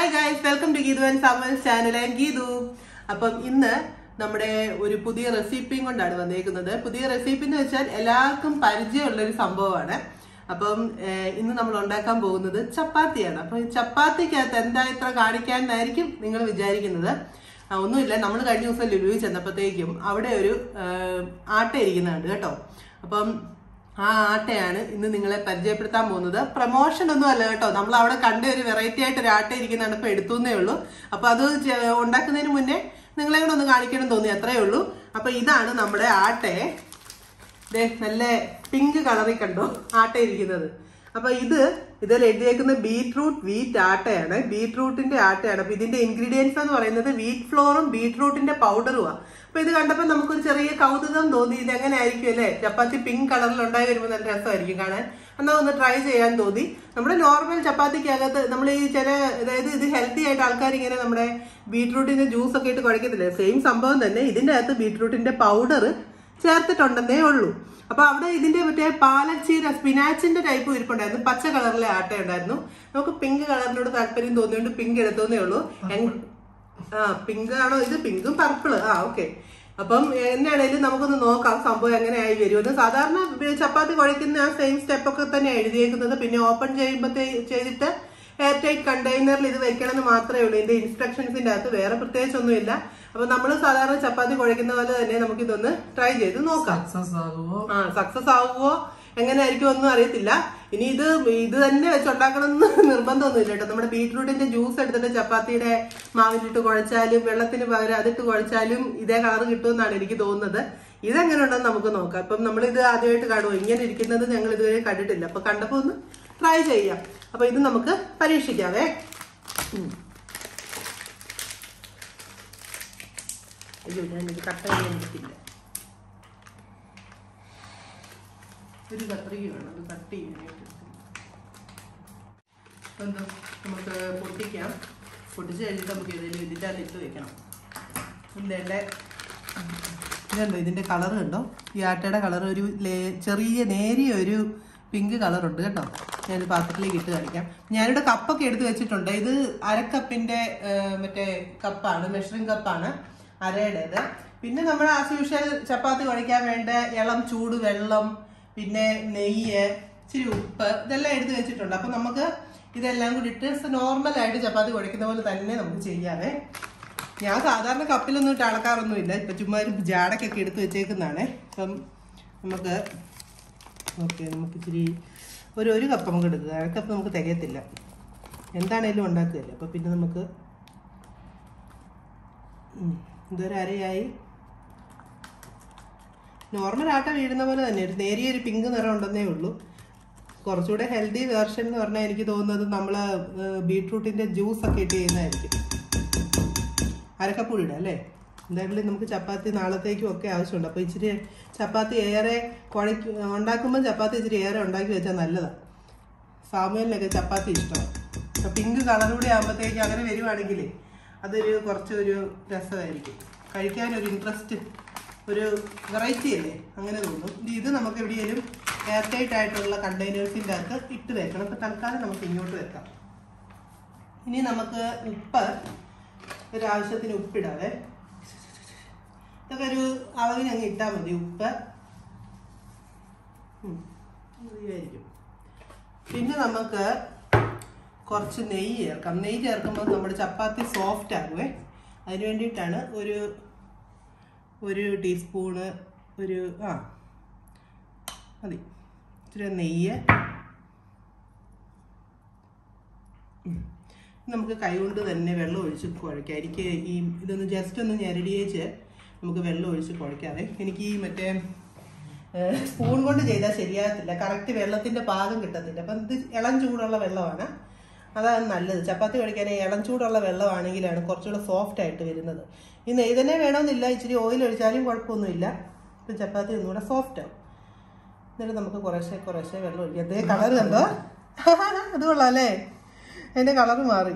Hi guys welcome to Geethu and Samal channel and Geethu അപ്പം ഇന്ന് നമ്മുടെ ഒരു പുതിയ റെസിപ്പിയും കൊണ്ടാണ് വന്നേക്കുന്നത് പുതിയ റെസിപ്പി എന്ന് വെച്ചാൽ എല്ലാവർക്കും പരിചയമുള്ള ഒരു സംഭവമാണ് അപ്പം ഏഹ്, ഇന്ന് നമ്മൾ ഉണ്ടാക്കാൻ പോകുന്നത് ചപ്പാത്തിയാണ് അപ്പൊ ഈ ചപ്പാത്തിക്കകത്ത് എന്താ ഇത്ര കാണിക്കാനായിരിക്കും നിങ്ങൾ വിചാരിക്കുന്നത് ആ, ഒന്നുമില്ല നമ്മൾ കഴിഞ്ഞ ദിവസം ലുലുവിൽ ചെന്നപ്പോഴത്തേക്കും അവിടെ ഒരു ഏഹ്, ആട്ട ഇരിക്കുന്നുണ്ട് കേട്ടോ അപ്പം ആ ആട്ടയാണ് ഇന്ന് നിങ്ങളെ പരിചയപ്പെടുത്താൻ പോകുന്നത് പ്രൊമോഷൻ ഒന്നും അല്ല കേട്ടോ നമ്മൾ അവിടെ കണ്ട ഒരു വെറൈറ്റി ആയിട്ട് ഒരു ആട്ട ഇരിക്കുന്നതാണ് ഇപ്പൊ എടുത്തുന്നേ ഉള്ളൂ അപ്പൊ അത് ചെ- ഉണ്ടാക്കുന്നതിന് മുന്നേ നിങ്ങളെ കൂടെ ഒന്ന് കാണിക്കണം തോന്നി അത്രേ ഉള്ളൂ അപ്പൊ ഇതാണ് നമ്മുടെ ആട്ടയെ ദേ നല്ല പിങ്ക് കളറിൽ കണ്ടോ ആട്ട ഇരിക്കുന്നത് അപ്പൊ ഇത് ഇതിൽ എഴുതിയേക്കുന്ന ബീട്രൂട്ട് വീറ്റ് ആട്ടയാണ് ബീട്രൂട്ടിന്റെ ആട്ടയാണ് അപ്പൊ ഇതിന്റെ ഇൻഗ്രീഡിയൻസ് എന്ന് പറയുന്നത് വീറ്റ് ഫ്ലോറും ബീട്രൂട്ടിന്റെ പൗഡറുമാണ് അപ്പൊ ഇത് കണ്ടപ്പോൾ നമുക്കൊരു ചെറിയ കൗതുകം തോന്നി ഇത് എങ്ങനെ ആയിരിക്കും അല്ലേ ചപ്പാത്തി പിങ്ക് കളറിൽ ഉണ്ടായി വരുമ്പോൾ നല്ല രസമായിരിക്കും കാണാൻ എന്നാ ഒന്ന് ട്രൈ ചെയ്യാൻ തോന്നി നമ്മുടെ നോർമൽ ചപ്പാത്തിക്കകത്ത് നമ്മൾ ഈ ചില അതായത് ഇത് ഹെൽത്തി ആയിട്ട് ആൾക്കാർ ഇങ്ങനെ നമ്മുടെ ബീട്രൂട്ടിന്റെ ജ്യൂസ് ഒക്കെ ഇട്ട് കുഴക്കത്തില്ലേ സെയിം സംഭവം തന്നെ ഇതിന്റെ അകത്ത് ബീട്രൂട്ടിന്റെ പൗഡർ ചേർത്തിട്ടുണ്ടെന്നേ ഉള്ളൂ അപ്പൊ അവിടെ ഇതിന്റെ മറ്റേ പാലച്ചീര സ്പിനാച്ചിന്റെ ടൈപ്പ് ഇരിപ്പുണ്ടായിരുന്നു പച്ച കളറിലെ ആട്ട ഉണ്ടായിരുന്നു നമുക്ക് പിങ്ക് കളറിനോട് താല്പര്യം തോന്നിയോണ്ട് പിങ്ക് എടുത്തോന്നേ ഉള്ളൂ എങ്- ആ പിങ്ക് ആണോ ഇത് പിങ്കും പർപ്പിള് ആ ഓക്കെ അപ്പം എന്നാണേലും നമുക്കൊന്ന് നോക്കാം സംഭവം എങ്ങനെയായി വരുമെന്ന് സാധാരണ ബി- ചപ്പാത്തി കുഴക്കുന്ന ആ സെയിം സ്റ്റെപ്പ് ഒക്കെ തന്നെ എഴുതിയേക്കുന്നത് പിന്നെ ഓപ്പൺ ചെയ്യുമ്പോഴത്തേ ചെയ്തിട്ട് എയർ ടൈറ്റ് കണ്ടെയ്നറിൽ ഇത് വെക്കണം എന്ന് മാത്രമേ ഉള്ളൂ ഇതിന്റെ ഇൻസ്ട്രക്ഷൻസിന്റെ അകത്ത് വേറെ പ്രത്യേകിച്ചൊന്നുമില്ല അപ്പൊ നമ്മൾ സാധാരണ ചപ്പാത്തി കുഴക്കുന്ന പോലെ തന്നെ നമുക്ക് ഇതൊന്ന് ട്രൈ ചെയ്ത് നോക്കാം സക്സസ് ആകുമോ ആ സക്സസ് ആവുമോ എങ്ങനെയായിരിക്കും ഒന്നും അറിയത്തില്ല ഇനി ഇത് ഇത് തന്നെ വെച്ചുണ്ടാക്കണം എന്ന് നിർബന്ധമൊന്നുമില്ല കേട്ടോ നമ്മുടെ ബീട്രൂട്ടിന്റെ ജ്യൂസ് എടുത്തിട്ട് ചപ്പാത്തിയുടെ മാവിലിട്ട് കുഴച്ചാലും വെള്ളത്തിന് പകരം അതിട്ട് കുഴച്ചാലും ഇതേ കളർ കിട്ടുമെന്നാണ് എനിക്ക് തോന്നുന്നത് ഇതെങ്ങനെ ഉണ്ടെന്ന് നമുക്ക് നോക്കാം ഇപ്പം നമ്മൾ ഇത് ആദ്യമായിട്ട് കാണുമോ ഇങ്ങനെ ഇരിക്കുന്നത് ഞങ്ങൾ ഇതുവരെ കണ്ടിട്ടില്ല അപ്പൊ കണ്ടപ്പോ ഒന്ന് ട്രൈ ചെയ്യാം അപ്പൊ ഇത് നമുക്ക് പരീക്ഷിക്കാവേ ഉം. അയ്യോ ഞാനിത് കട്ട ചെയ്യാൻ പറ്റില്ല ഒരു കത്രിക വേണം അത് കട്ട് ചെയ്യാനായിട്ട് അപ്പൊ എന്താ നമുക്ക് പൊട്ടിക്കാം പൊട്ടിച്ച് കഴിഞ്ഞിട്ട് നമുക്ക് ഏതെങ്കിലും ഇതിൻ്റെ അകത്ത് ഇട്ട് വെക്കണം ഇതിൻ്റെ ഇതുണ്ടോ ഇതിൻ്റെ കളർ കണ്ടോ ഈ ആട്ടയുടെ കളർ ഒരു ലേ- ചെറിയ നേരിയ ഒരു പിങ്ക് കളറുണ്ട് കേട്ടോ ഞാനൊരു പാത്രത്തിലേക്ക് ഇട്ട് കാണിക്കാം ഞാനിവിടെ കപ്പൊക്കെ എടുത്ത് വെച്ചിട്ടുണ്ട് ഇത് അരക്കപ്പിൻ്റെ മറ്റേ കപ്പാണ് മെഷറിംഗ് കപ്പാണ് അരയുടേത് പിന്നെ നമ്മൾ ആസ് യൂഷ്വൽ ചപ്പാത്തി കുഴയ്ക്കാൻ വേണ്ട ഇളം ചൂട് വെള്ളം പിന്നെ നെയ്യ് ഇച്ചിരി ഉപ്പ് ഇതെല്ലാം എടുത്ത് വെച്ചിട്ടുണ്ട് അപ്പൊ നമുക്ക് ഇതെല്ലാം കൂടി ഇട്ട് നോർമൽ ആയിട്ട് ചപ്പാത്തി കുഴയ്ക്കുന്ന പോലെ തന്നെ നമുക്ക് ചെയ്യാവേ ഞാൻ സാധാരണ കപ്പിലൊന്നും ഇട്ട് അളക്കാറൊന്നുമില്ല ഇപ്പൊ ചുമ്മാ ഒരു ജാടക്കൊക്കെ എടുത്ത് വെച്ചേക്കുന്നതാണേ അപ്പം നമുക്ക് ഓക്കെ നമുക്ക് ഇച്ചിരി ഒരു ഒരു കപ്പ് നമുക്ക് എടുക്കുക അര കപ്പ് നമുക്ക് തികയത്തില്ല എന്താണേലും ഉണ്ടാക്കുകയല്ലേ അപ്പൊ പിന്നെ നമുക്ക് ഉം, ഇതൊരു അരയായി നോർമൽ ആട്ട വീഴുന്ന പോലെ തന്നെ ഒരു നേരിയ ഒരു പിങ്ക് നിറം ഉണ്ടെന്നേ ഉള്ളൂ കുറച്ചുകൂടെ ഹെൽത്തി വേർഷൻ എന്ന് പറഞ്ഞാൽ എനിക്ക് തോന്നുന്നത് നമ്മൾ ബീട്രൂട്ടിന്റെ ജ്യൂസ് ഒക്കെ ഇട്ട് ചെയ്യുന്നതായിരിക്കും അരക്കപ്പൊടി ഇടാം അല്ലേ എന്തായാലും നമുക്ക് ചപ്പാത്തി നാളത്തേക്കും ഒക്കെ ആവശ്യമുണ്ട് അപ്പോൾ ഇച്ചിരി ചപ്പാത്തി ഏറെ കുഴയ്ക്ക് ഉണ്ടാക്കുമ്പോൾ ചപ്പാത്തി ഇച്ചിരി ഏറെ ഉണ്ടാക്കി വെച്ചാൽ നല്ലതാണ് സാമുവലിനൊക്കെ ചപ്പാത്തി ഇഷ്ടമാണ് അപ്പോൾ പിങ്ക് കളറൂടെ ആകുമ്പോഴത്തേക്ക് അങ്ങനെ വരുവാണെങ്കിൽ അതൊരു കുറച്ചൊരു രസമായിരിക്കും കഴിക്കാനൊരു ഇൻട്രസ്റ്റ് ഒരു വെറൈറ്റി അല്ലേ അങ്ങനെ തോന്നും ഇനി ഇത് നമുക്ക് എവിടെയെങ്കിലും എയർ ടൈറ്റ് ആയിട്ടുള്ള കണ്ടെയ്നേഴ്സിൻ്റെ അകത്ത് ഇട്ട് വെക്കണം അപ്പോൾ തൽക്കാലം നമുക്ക് ഇങ്ങോട്ട് വെക്കാം ഇനി നമുക്ക് ഉപ്പ് ഒരു ആവശ്യത്തിന് ഉപ്പിടാവേ ഇതൊക്കെ ഒരു അളവിന് അങ്ങ് ഇട്ടാൽ മതി ഉപ്പ് ഉം, മതിയായിരിക്കും പിന്നെ നമുക്ക് കുറച്ച് നെയ്യ് ചേർക്കാം നെയ്യ് ചേർക്കുമ്പോൾ നമ്മുടെ ചപ്പാത്തി സോഫ്റ്റ് ആകുമേ അതിന് വേണ്ടിയിട്ടാണ് ഒരു ഒരു ടീസ്പൂണ് ഒരു ആ മതി ഇച്ചിരി നെയ്യ് ഉം. നമുക്ക് കൈകൊണ്ട് തന്നെ വെള്ളം ഒഴിച്ച് കുഴയ്ക്കാം എനിക്ക് ഈ ഇതൊന്ന് ജസ്റ്റ് ഒന്ന് ഞെരടിയേച്ച് നമുക്ക് വെള്ളം ഒഴിച്ച് കുഴയ്ക്കാതെ എനിക്ക് ഈ മറ്റേ ഏഹ്, സ്പൂൺ കൊണ്ട് ചെയ്താൽ ശരിയാകത്തില്ല കറക്റ്റ് വെള്ളത്തിന്റെ പാകം കിട്ടത്തില്ല അപ്പം ഇത് ഇളം ചൂടുള്ള വെള്ളമാണ് അതാണ് നല്ലത് ചപ്പാത്തി കഴിക്കാൻ ഇളം ചൂടുള്ള വെള്ളമാണെങ്കിലാണ് കുറച്ചുകൂടെ സോഫ്റ്റ് ആയിട്ട് വരുന്നത് ഈ നെയ്യ് തന്നെ വേണമെന്നില്ല ഇച്ചിരി ഓയിൽ ഒഴിച്ചാലും കുഴപ്പമൊന്നുമില്ല ഇപ്പം ചപ്പാത്തി ഒന്നുകൂടെ സോഫ്റ്റ് ആവും എന്നിട്ട് നമുക്ക് കുറേശ്ശെ കുറേശ്ശെ വെള്ളം ഒഴിക്കാം അതേ കളർ കണ്ടോ അത് കൊള്ളാം അല്ലേ അതിന്റെ കളർ മാറി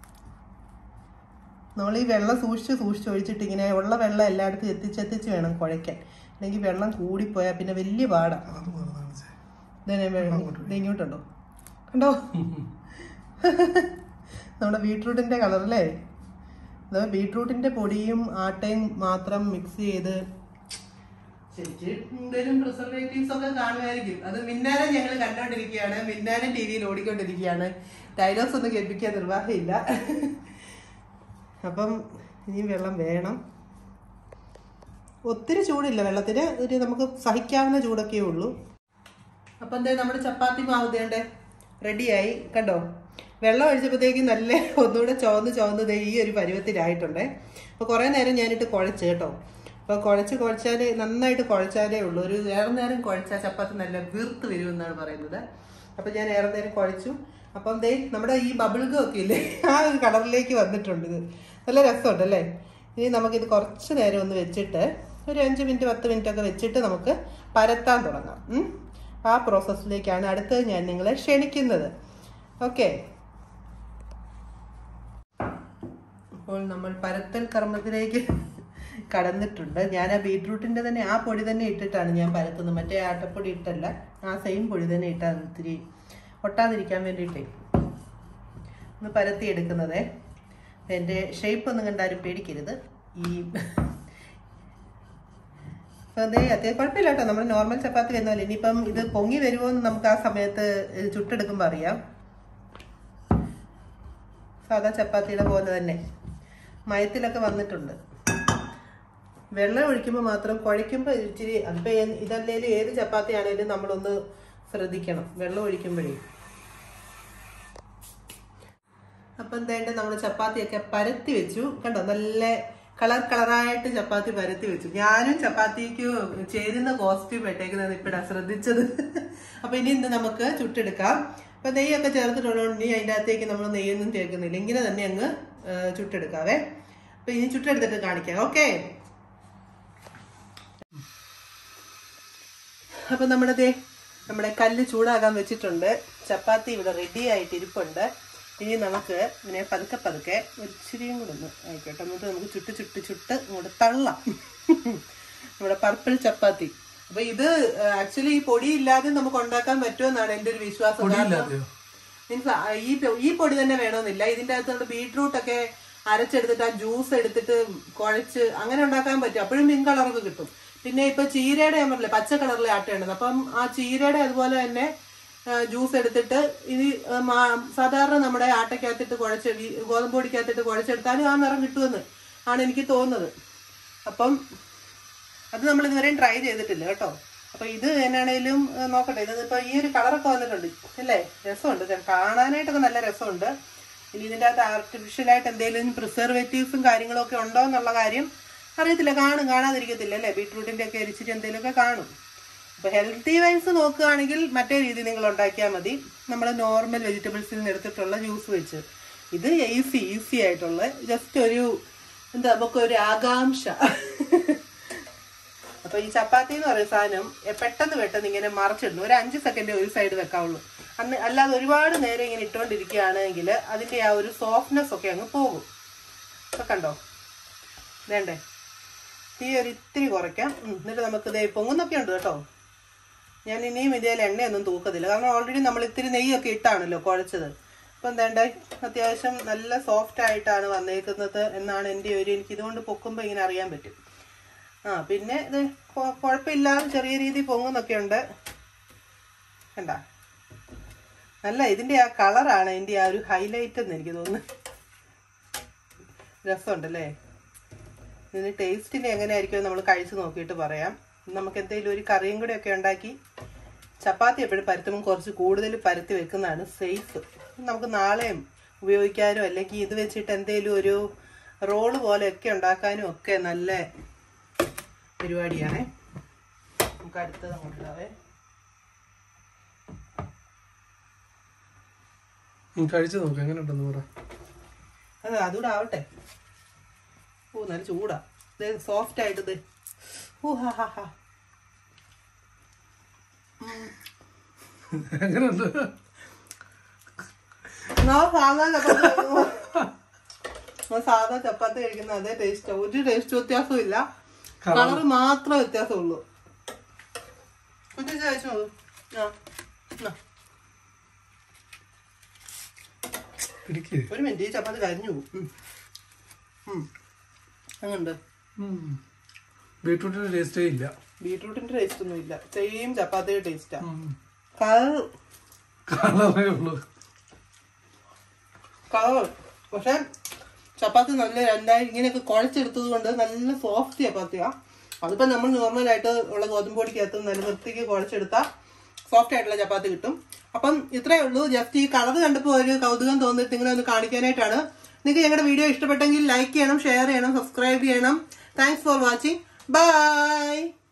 നമ്മൾ ഈ വെള്ളം സൂക്ഷിച്ച് സൂക്ഷിച്ച് ഒഴിച്ചിട്ട് ഇങ്ങനെ ഉള്ള വെള്ളം എല്ലായിടത്തും എത്തിച്ചെത്തിച്ച് വേണം കുഴയ്ക്കാൻ അല്ലെങ്കിൽ വെള്ളം കൂടിപ്പോയാൽ പിന്നെ വലിയ പാടാണ് അത് മറന്നാണ് ചേ. ഇതേ വെള്ളം ഇത് ഇങ്ങോട്ടുണ്ടോ കണ്ടോ നമ്മുടെ ബീട്രൂട്ടിന്റെ കളർ അല്ലേ അത് ബീട്രൂട്ടിന്റെ പൊടിയും ആട്ടയും മാത്രം മിക്സ് ചെയ്ത് ശരിക്കും എന്തെങ്കിലും പ്രിസർവേറ്റീവ്സ് ഒക്കെ കാണുമായിരിക്കും അത് മിന്നാരം ഞങ്ങൾ കണ്ടോണ്ടിരിക്കുകയാണ് മിന്നാരം ടി വിയിൽ ഓടിക്കൊണ്ടിരിക്കുകയാണ് ഡയലോഗ്സ് ഒന്നും കേൾപ്പിക്കാൻ നിർവാഹമില്ല അപ്പം ഇനിയും വെള്ളം വേണം ഒത്തിരി ചൂടില്ല വെള്ളത്തിന് ഒരു നമുക്ക് സഹിക്കാവുന്ന ചൂടൊക്കെ ഉള്ളൂ അപ്പം എന്താ നമ്മുടെ ചപ്പാത്തി മാവ് ദേണ്ടേ റെഡിയായി കണ്ടോ വെള്ളം ഒഴിച്ചപ്പോഴത്തേക്കും നല്ല ഒന്നുകൂടെ ചുവന്ന് ചുവന്ന് ദേ ഈ ഒരു പരുവത്തിലായിട്ടുണ്ടേ അപ്പോൾ കുറേ നേരം ഞാനിട്ട് കുഴച്ച് കേട്ടോ അപ്പോൾ കുഴച്ച് കുഴച്ചാൽ നന്നായിട്ട് കുഴച്ചാലേ ഉള്ളൂ ഒരു ഏറെ നേരം കുഴച്ചാൽ ചപ്പാത്തി നല്ല വീർത്ത് വരുമെന്നാണ് പറയുന്നത് അപ്പോൾ ഞാൻ ഏറെ നേരം കുഴച്ചു അപ്പം ദേ നമ്മുടെ ഈ ബബിൾഗം ഒക്കെ ഇല്ലേ ആ ഒരു കളറിലേക്ക് വന്നിട്ടുണ്ട് ഇത് നല്ല രസമുണ്ട് അല്ലേ ഇനി നമുക്കിത് കുറച്ച് നേരം ഒന്ന് വെച്ചിട്ട് ഒരു അഞ്ച് മിനിറ്റ് പത്ത് മിനിറ്റ് ഒക്കെ വെച്ചിട്ട് നമുക്ക് പരത്താൻ തുടങ്ങാം ഉം. ആ പ്രോസസ്സിലേക്കാണ് അടുത്തത് ഞാൻ നിങ്ങളെ ക്ഷണിക്കുന്നത് ഓക്കെ അപ്പോൾ നമ്മൾ പരത്തൽ കർമ്മത്തിലേക്ക് കടന്നിട്ടുണ്ട് ഞാൻ ആ ബീട്രൂട്ടിന്റെ തന്നെ ആ പൊടി തന്നെ ഇട്ടിട്ടാണ് ഞാൻ പരത്തുന്നത് മറ്റേ ആട്ടപ്പൊടി ഇട്ടല്ല ആ സെയിം പൊടി തന്നെ ഇട്ടാണ് ഇത്തിരി ഒട്ടാതിരിക്കാൻ വേണ്ടിയിട്ടേ ഒന്ന് പരത്തി എടുക്കുന്നതേ എൻ്റെ ഷേപ്പ് ഒന്നും കണ്ടാരും പേടിക്കരുത് ഈ അപ്പൊ അതേ അത്യാവശ്യം കുഴപ്പമില്ല കേട്ടോ നമ്മൾ നോർമൽ ചപ്പാത്തി വരുന്ന പോലെ ഇനിയിപ്പം ഇത് പൊങ്ങി വരുമോ എന്ന് നമുക്ക് ആ സമയത്ത് ഇത് ചുട്ടെടുക്കുമ്പോൾ അറിയാം സാധാ ചപ്പാത്തിയുടെ പോലെ തന്നെ മയത്തിലൊക്കെ വന്നിട്ടുണ്ട് വെള്ളം ഒഴിക്കുമ്പോൾ മാത്രം കുഴയ്ക്കുമ്പോൾ ഇച്ചിരി അതിപ്പോൾ ഇതല്ലേലും ഏത് ചപ്പാത്തി ആണെങ്കിലും നമ്മളൊന്ന് ശ്രദ്ധിക്കണം വെള്ളം ഒഴിക്കുമ്പോഴേ അപ്പം എന്തായിട്ട് നമ്മൾ ചപ്പാത്തിയൊക്കെ പരത്തി വെച്ചു കണ്ടോ നല്ല കളർ കളറായിട്ട് ചപ്പാത്തി പരത്തി വെച്ചു ഞാനും ചപ്പാത്തിക്ക് ചേരുന്ന കോസ്റ്റ്യൂം ഇട്ടേക്കുന്നത് ഇപ്പഴാ ശ്രദ്ധിച്ചത് അപ്പൊ ഇനി ഇന്ന് നമുക്ക് ചുട്ടെടുക്കാം അപ്പൊ നെയ്യൊക്കെ ചേർത്തിട്ടുള്ളതുകൊണ്ട് ഇനി അതിൻ്റെ അകത്തേക്ക് നമ്മൾ നെയ്യൊന്നും ചേർക്കുന്നില്ല ഇങ്ങനെ തന്നെ അങ്ങ് ആ, ചുട്ടെടുക്കാവേ അപ്പൊ ഇനി ചുട്ടെടുത്തിട്ട് കാണിക്കാം ഓക്കെ അപ്പൊ നമ്മുടെ ദേ നമ്മുടെ കല്ല് ചൂടാകാൻ വെച്ചിട്ടുണ്ട് ചപ്പാത്തി ഇവിടെ റെഡി ആയിട്ട് ഇരിപ്പുണ്ട് ഇനി നമുക്ക് ഇങ്ങനെ പതുക്കെ പതുക്കെ ഒരു ഇച്ചിരിയും കൂടെ ഒന്ന് ആയിക്കോട്ടെ എന്നിട്ട് നമുക്ക് ചുട്ട് ചുട്ട് ചുട്ട് ഇങ്ങോട്ട് തള്ളാം നമ്മുടെ പർപ്പിൾ ചപ്പാത്തി അപ്പൊ ഇത് ആക്ച്വലി ഈ പൊടി ഇല്ലാതെ നമുക്ക് ഉണ്ടാക്കാൻ പറ്റുമെന്നാണ് എന്റെ ഒരു വിശ്വാസം കാരണം മീൻസ് ഈ പൊ- ഈ പൊടി തന്നെ വേണമെന്നില്ല ഇതിന്റെ അകത്ത് നമ്മൾ ബീട്രൂട്ട് ഒക്കെ അരച്ചെടുത്തിട്ട് ആ ജ്യൂസ് എടുത്തിട്ട് കുഴച്ച് അങ്ങനെ ഉണ്ടാക്കാൻ പറ്റും അപ്പോഴും പിങ്ക് കളറൊക്കെ കിട്ടും പിന്നെ ഇപ്പൊ ചീരയുടെ ഞാൻ പറഞ്ഞില്ലേ പച്ച കളറിലെ ആട്ടയാണ് അപ്പം ആ ചീരയുടെ അതുപോലെ തന്നെ ജ്യൂസ് എടുത്തിട്ട് ഇത് ആ, മാ- സാധാരണ നമ്മുടെ ആട്ടയ്ക്കകത്തിട്ട് കുഴച്ച് ഈ ഗോതമ്പ് പൊടിക്കകത്തിട്ട് കുഴച്ചെടുത്താലും ആ നിറം കിട്ടുമെന്ന് ആണ് എനിക്ക് തോന്നുന്നത് അപ്പം അത് നമ്മൾ ഇതുവരെയും ട്രൈ ചെയ്തിട്ടില്ല കേട്ടോ അപ്പൊ ഇത് എന്നാണേലും ഏഹ്, നോക്കട്ടെ ഇത് ഇപ്പൊ ഈ ഒരു കളറൊക്കെ വന്നിട്ടുണ്ട് അല്ലേ രസമുണ്ട് ഇത് കാണാനായിട്ടൊക്കെ നല്ല രസമുണ്ട് ഇനി ഇതിൻ്റെ അകത്ത് ആർട്ടിഫിഷ്യൽ ആയിട്ട് എന്തെങ്കിലും പ്രിസർവേറ്റീവ്സും കാര്യങ്ങളും ഒക്കെ ഉണ്ടോ എന്നുള്ള കാര്യം അറിയത്തില്ല കാണും കാണാതിരിക്കത്തില്ല അല്ലേ ബീട്രൂട്ടിന്റെ ഒക്കെ എരിച്ചിട്ട് എന്തെങ്കിലുമൊക്കെ കാണും അപ്പൊ ഹെൽത്തി വൈസ് നോക്കുകയാണെങ്കിൽ മറ്റേ രീതി നിങ്ങൾ ഉണ്ടാക്കിയാൽ മതി നമ്മൾ നോർമൽ വെജിറ്റബിൾസിൽ നിന്ന് എടുത്തിട്ടുള്ള ജ്യൂസ് വെച്ച് ഇത് ഈസി ഈസി ആയിട്ടുള്ള ജസ്റ്റ് ഒരു എന്താ നമുക്കൊരു ആകാംക്ഷ അപ്പൊ ഈ ചപ്പാത്തി എന്ന് പറയുന്ന സാധനം എ- പെട്ടെന്ന് പെട്ടെന്ന് ഇങ്ങനെ മറിച്ചിടുന്നു ഒരു അഞ്ച് സെക്കൻഡ് ഒരു സൈഡ് വെക്കാവുള്ളൂ അന്ന് അല്ലാതെ ഒരുപാട് നേരം ഇങ്ങനെ ഇട്ടുകൊണ്ടിരിക്കുകയാണെങ്കിൽ അതിന്റെ ആ ഒരു സോഫ്റ്റ്നെസ് ഒക്കെ അങ്ങ് പോകും ഇപ്പൊ കണ്ടോ വേണ്ടേ തീ ഒരു ഇത്തിരി കുറയ്ക്കാം ഉം, എന്നിട്ട് നമുക്ക് ദേ പൊങ്ങുന്നൊക്കെ ഉണ്ട് കേട്ടോ ഞാൻ ഇനിയും ഇതിൽ എണ്ണയൊന്നും തൂക്കത്തില്ല കാരണം ഓൾറെഡി നമ്മൾ ഇത്തിരി നെയ്യൊക്കെ ഇട്ടാണല്ലോ കുഴച്ചത് അപ്പം എന്താണ്ട് അത്യാവശ്യം നല്ല സോഫ്റ്റ് ആയിട്ടാണ് വന്നേക്കുന്നത് എന്നാണ് എൻ്റെ ഒരു എനിക്ക് ഇതുകൊണ്ട് പൊക്കുമ്പോൾ ഇങ്ങനെ അറിയാൻ പറ്റും ആ പിന്നെ ഇത് കൊ- കുഴപ്പമില്ലാതെ ചെറിയ രീതിയിൽ പൊങ്ങുന്നൊക്കെ ഉണ്ട് കണ്ട നല്ല ഇതിൻ്റെ ആ കളറാണ് ഇതിൻ്റെ ആ ഒരു ഹൈലൈറ്റ് എന്ന് എനിക്ക് തോന്നുന്നു രസമുണ്ടല്ലേ ഇതിന് ടേസ്റ്റിന് എങ്ങനെയായിരിക്കും നമ്മൾ കഴിച്ച് നോക്കിയിട്ട് പറയാം നമുക്ക് എന്തെങ്കിലും ഒരു കറിയും കൂടെ ഒക്കെ ഉണ്ടാക്കി ചപ്പാത്തി എപ്പോഴും പരത്തുമ്പോൾ കുറച്ച് കൂടുതൽ പരത്തി വെക്കുന്നതാണ് സേഫ് നമുക്ക് നാളെയും ഉപയോഗിക്കാനോ അല്ലെങ്കിൽ ഇത് വെച്ചിട്ട് എന്തെങ്കിലും ഒരു റോള് പോലെയൊക്കെ ഉണ്ടാക്കാനും ഒക്കെ നല്ല പരിപാടിയാണേ നമുക്ക് അടുത്തത് അങ്ങോട്ടാവേ നീ കഴിച്ചു നോക്ക് എങ്ങനെ ഉണ്ടെന്ന് പറ അത് അതുകൂടെ ആവട്ടെ ഓ നല്ല ചൂടാ ഇത് സോഫ്റ്റ് ആയിട്ട് ഇത് ഓ ഹാ ഹാ ഹാ എങ്ങനെയുണ്ട് ഞാൻ സാധാ ചപ്പാത്തി കഴിക്കുമ്പോ- ഞാൻ സാധാ ചപ്പാത്തി കഴിക്കുന്ന അതേ ടേസ്റ്റ് ഒരു ടേസ്റ്റ് വ്യത്യാസവും ഇല്ല കളർ മാത്രമേ വ്യത്യാസമുള്ളൂ കുട്ടി കഴിച്ചോളൂ ആ എന്നാ. പിടിക്ക് ഒരു മിനിറ്റ് ഈ ചപ്പാത്തി കരിഞ്ഞു പോകും ഉം. ഉം. അങ്ങനുണ്ട് ബീട്രൂട്ടിന്റെ ടേസ്റ്റേ ഇല്ല ബീട്രൂട്ടിന്റെ ടേസ്റ്റ് ഒന്നും ഇല്ല സെയിം ചപ്പാത്തിയുടെ ടേസ്റ്റാ ഉം. കളർ കളറേ ഉള്ളൂ കളർ പക്ഷെ ചപ്പാത്തി നല്ല രണ്ടായി ഇങ്ങനെയൊക്കെ കുഴച്ചെടുത്തത് കൊണ്ട് നല്ല സോഫ്റ്റ് ചപ്പാത്തിയാ അതിപ്പോ നമ്മൾ നോർമലായിട്ട് ഉള്ള ഗോതമ്പ് പൊടിക്കകത്ത് നല്ല വൃത്തിക്ക് കുഴച്ചെടുത്താൽ സോഫ്റ്റ് ആയിട്ടുള്ള ചപ്പാത്തി കിട്ടും അപ്പം ഇത്രയേ ഉള്ളൂ ജസ്റ്റ് ഈ കളർ കണ്ടപ്പോൾ ഒരു കൗതുകം തോന്നിയിട്ട് ഇങ്ങനെ ഒന്ന് കാണിക്കാനായിട്ടാണ് നിങ്ങൾക്ക് ഞങ്ങളുടെ വീഡിയോ ഇഷ്ടപ്പെട്ടെങ്കിൽ ലൈക്ക് ചെയ്യണം ഷെയർ ചെയ്യണം സബ്സ്ക്രൈബ് ചെയ്യണം താങ്ക്സ് ഫോർ വാച്ചിങ് ബൈ